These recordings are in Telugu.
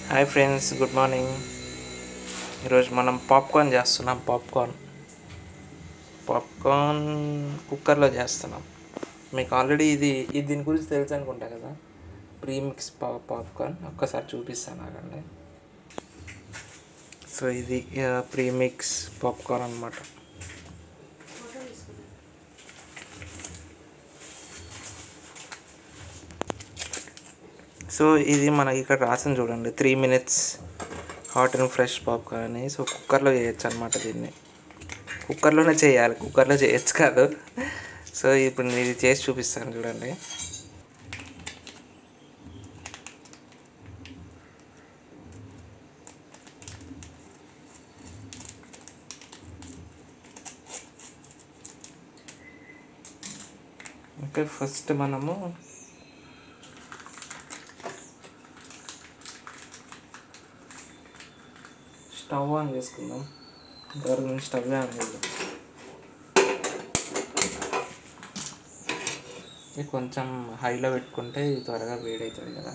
హాయ్ ఫ్రెండ్స్ గుడ్ మార్నింగ్ ఈరోజు మనం పాప్కార్న్ చేస్తున్నాం పాప్కార్న్ పాప్కార్న్ కుక్కర్లో చేస్తున్నాం మీకు ఆల్రెడీ ఇది ఇది దీని గురించి తెలుసు అనుకుంటా కదా ప్రీమిక్స్ పా పాప్కార్న్ ఒక్కసారి చూపిస్తాను ఆగండి సో ఇది ప్రీమిక్స్ పాప్కార్న్ అనమాట సో ఇది మనకి ఇక్కడ రాసింది చూడండి three minutes hot and fresh popcorn అని సో కుక్కర్లో చేయొచ్చు అనమాట దీన్ని కుక్కర్లోనే చేయాలి కుక్కర్లో చేయొచ్చు కాదు సో ఇప్పుడు నేను ఇది చేసి చూపిస్తాను చూడండి ఓకే ఫస్ట్ మనము స్టవ్ ఆన్ చేసుకుందాం ఇంతవరకు నేను స్టవ్ ఆన్ చేద్దాం ఇది కొంచెం హైలో పెట్టుకుంటే ఇది త్వరగా వేడవుతుంది కదా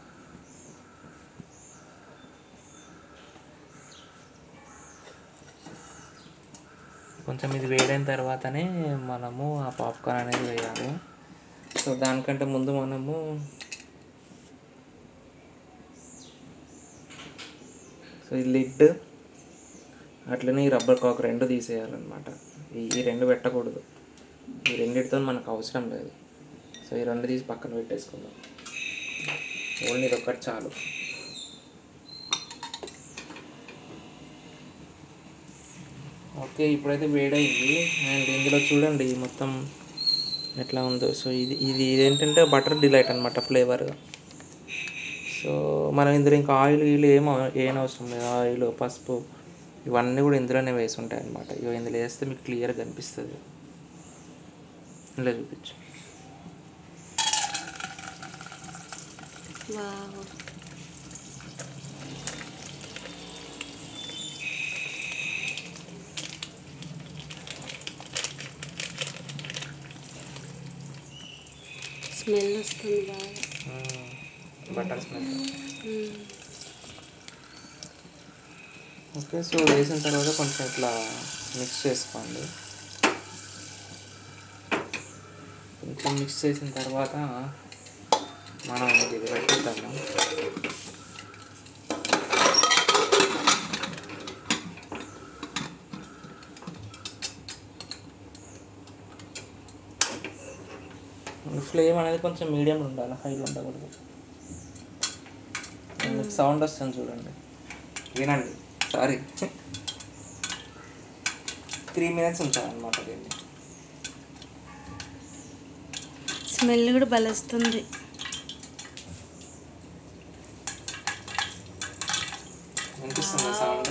కొంచెం ఇది వేడైన తర్వాతనే మనము ఆ పాప్కార్న్ అనేది వేయాలి సో దానికంటే ముందు మనము సో ఈ లిడ్ అట్లనే ఈ రబ్బర్ కాక్ రెండు తీసేయాలన్నమాట ఈ ఈ రెండు పెట్టకూడదు ఈ రెండిటితో మనకు అవసరం లేదు సో ఈ రెండు తీసి పక్కన పెట్టేసుకుందాం ఓన్లీ ఇది ఒక్కటి చాలు ఓకే ఇప్పుడైతే వేడైంది అండ్ ఇందులో చూడండి మొత్తం ఎట్లా ఉందో సో ఇది ఇది ఇదేంటంటే బటర్ డిలైట్ అనమాట ఫ్లేవర్ సో మనం ఇందులో ఇంకా ఆయిల్ గీల్ ఏం ఏం అవసరం లేదు ఆయిల్ పసుపు ఇవన్నీ కూడా ఇందులోనే వేసి ఉంటాయి అనమాట ఇవి ఇందులో వేస్తే మీకు క్లియర్గా కనిపిస్తుంది ఇందులో చూపించు వావ్ స్మెల్ వస్తుంది బాగా butter smell hmm. Okay so వేసిన తర్వాత కొంచెం ఇట్లా మిక్స్ చేసుకోండి కొంచెం మిక్స్ చేసిన తర్వాత మనం ఇది పెట్టేద్దాము ఫ్లేమ్ అనేది కొంచెం మీడియం ఉండాలి హైలో ఉండకూడదు మీకు సౌండ్ వస్తుంది చూడండి వినండి సారీ త్రీ మినిట్స్ ఉంచాలన్నమాట దీన్ని స్మెల్ కూడా బలస్తుంది వినిపిస్తుంది సౌండ్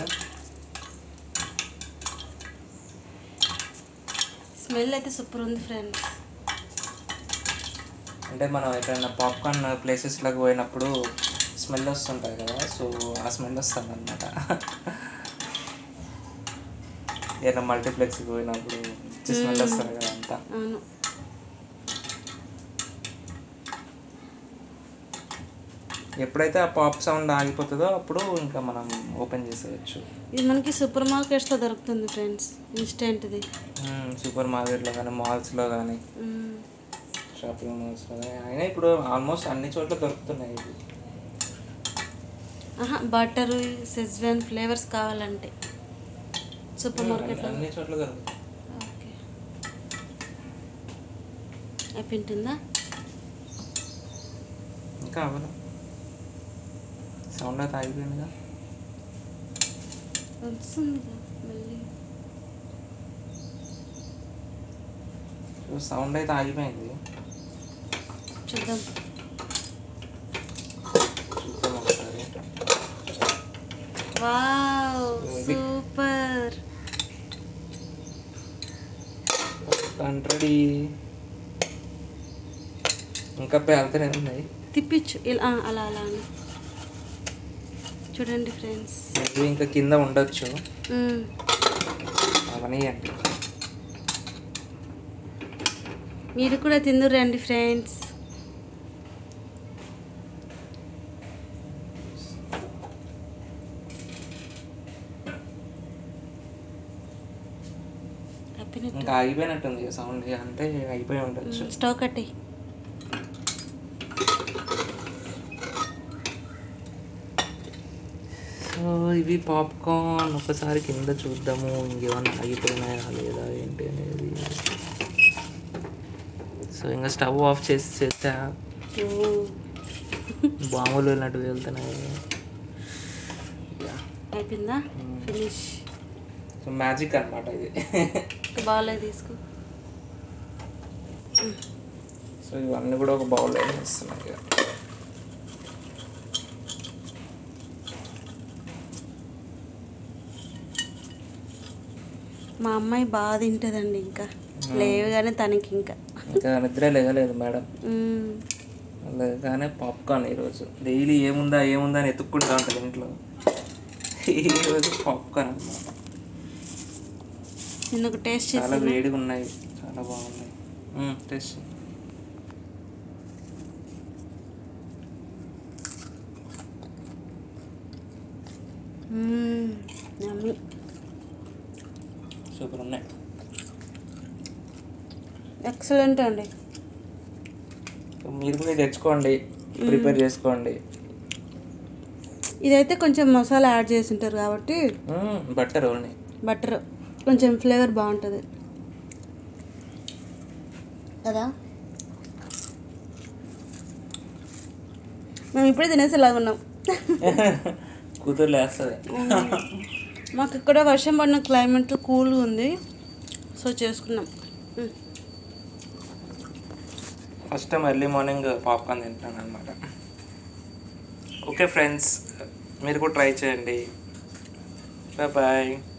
స్మెల్ అయితే సూపర్ ఉంది ఫ్రెండ్స్ అంటే మనం ఎక్కడైనా పాప్కార్న్ ప్లేసెస్లోకి పోయినప్పుడు స్మెల్ వస్తుంటుంది కదా సో ఆ స్మెల్ వస్తుంది అనమాట ఏదైనా మల్టీప్లెక్స్కి పోయినప్పుడు స్మెల్ వస్తుంది కదా అంతా అవును ఎప్పుడైతే ఆ పాప్ సౌండ్ ఆగిపోతుందో అప్పుడు ఇంకా మనం ఓపెన్ చేసేయచ్చు ఇది మనకి సూపర్ మార్కెట్స్లో దొరుకుతుంది ఫ్రెండ్స్ ఇన్స్టెంట్ది సూపర్ మార్కెట్లో కానీ మాల్స్లో కానీ మ్మ్. షాపింగ్ మాల్స్లో కానీ అయినా ఇప్పుడు ఆల్మోస్ట్ అన్ని చోట్ల దొరుకుతున్నాయి ఇవి ఆహా బటరు సెజ్వాన్ ఫ్లేవర్స్ కావాలంటే సూపర్ మార్కెట్లో అన్ని చోట్ల దొరుకుతాయి ఓకే అయిపోయింటుందా ఇంకా అవ్వదు సౌండ్ అయితే ఆగిపోయిందిగా వస్తుందిగా మళ్ళీ సో సౌండ్ అయితే ఆగిపోయింది చూద్దాం చూద్దాం ఒకసారి వావ్ Very- సూపర్ రెడీ ఇంకా పేలుతూనే ఉన్నాయి తిప్పించు ఇలా ఆ, అలా అలా అని చూడండి ఫ్రెండ్స్ ఇవి ఇంకా కింద ఉండొచ్చు అవన్నీ అండి మీరు కూడా తిందురు రండి ఫ్రెండ్స్ ఇంకా ఆగిపోయినట్టుంది సౌండ్ అంటే అయిపోయి ఉండొచ్చు స్టవ్ కట్టి సో ఇవి పాప్కార్న్ ఒకసారి కింద చూద్దాము ఇంకేమన్నా ఆగిపోయినాయా లేదా ఏంటి అనేది సో ఇంకా స్టవ్ ఆఫ్ చేసి చేస్తే బాంబులు వెళ్ళినట్టు వెళ్తున్నాయి అయిపోయిందా ఫినిష్ సో మ్యాజిక్ అనమాట ఇది బాగాలేదు తీసుకో సో ఇవన్నీ కూడా ఒక బౌల్లో వేసేస్తున్నాయి ఇక. మా అమ్మాయి బాగా తింటుందండి ఇంకా లేవగానే తనకి ఇంకా ఇంకా నిద్ర లేగలేదు మేడం మ్మ్. లేగానే పాప్కార్న్ ఈరోజు డైలీ ఏముందా ఏముందా అని ఎత్తుక్కుంటా ఉంటుంది ఇంట్లో ఈరోజు పాప్కార్న్ అనమాట నేను ఒక టేస్ట్ చాలా చేస్తాను వేడిగా ఉన్నాయి చాలా బాగున్నాయి మ్మ్, టేస్ట్ చేయి. మ్మ్. yummy. సూపర్ ఉన్నాయి ఎక్సలెంట్ అండి సో మీరు కూడా తెచ్చుకోండి ప్రిపేర్ చేసుకోండి ఇదైతే కొంచెం మసాలా యాడ్ చేసి ఉంటారు కాబట్టి బట్టర్ ఓన్లీ బటర్ కొంచెం ఫ్లేవర్ బాగుంటుంది కదా మేము ఇప్పుడే తినేసేలాగా ఉన్నాం కూతురు లేస్తుంది మాకు ఇక్కడ వర్షం పడిన క్లైమేట్ కూల్గా ఉంది సో చేసుకున్నాం hmm. First time early morning popcorn తింటాను అనమాట ఓకే ఫ్రెండ్స్ మీరు కూడా ట్రై చేయండి బాయ్ బాయ్